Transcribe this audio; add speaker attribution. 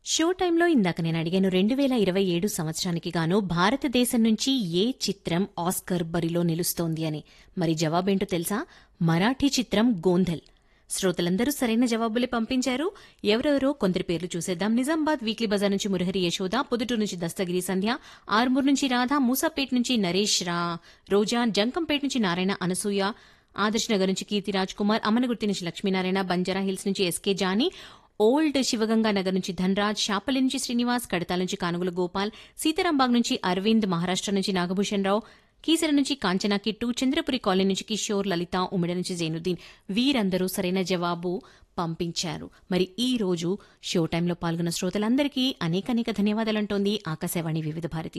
Speaker 1: show టైంలో ఇందాక నేను అడిగాను రెండు వేల ఇరవై ఏడు సంవత్సరానికి గాను భారతదేశం నుంచి ఏ చిత్రం ఆస్కర్ బరిలో నిలుస్తోంది అని మరి జవాబేంటో తెలుసా మరాఠీ చిత్రం గోంధల్ శ్రోతలందరూ సరైన జవాబులే పంపించారు ఎవరెవరో కొందరి పేర్లు చూసేద్దాం నిజామాబాద్ వీక్లీ బజార్ నుంచి మురహరి యశోద పొదుటూరు నుంచి దస్తగిరి సంధ్య ఆర్మూర్ నుంచి రాధా మూసాపేట్ నుంచి నరేష్ రా రోజా జంకంపేట నుంచి నారాయణ అనసూయ ఆదర్శ్ నగర్ నుంచి కీర్తి రాజ్ కుమార్ అమనగుర్తి నుంచి లక్ష్మీనారాయణ బంజారా హిల్స్ నుంచి SK Johnny old Shivaganga Nagar నుంచి ధనరాజ్ శాపలి నుంచి శ్రీనివాస్ కడతాల నుంచి కానుగుల గోపాల్ సీతారాంబాగ్ నుంచి అరవింద్ మహారాష్ట్ర నుంచి నాగభూషణ్ రావు కీసర నుంచి కాంచన కిట్టు చంద్రపురి కాలనీ నుంచి కిషోర్ లలిత ఉమిడ నుంచి జైనుద్దీన్ వీరందరూ సరైన జవాబు పంపించారు మరి ఈ రోజు షో టైంలో పాల్గొన్న శ్రోతలందరికీ అనేక అనేక ధన్యవాదాలంటోంది ఆకాశవాణి వివిధ భారతి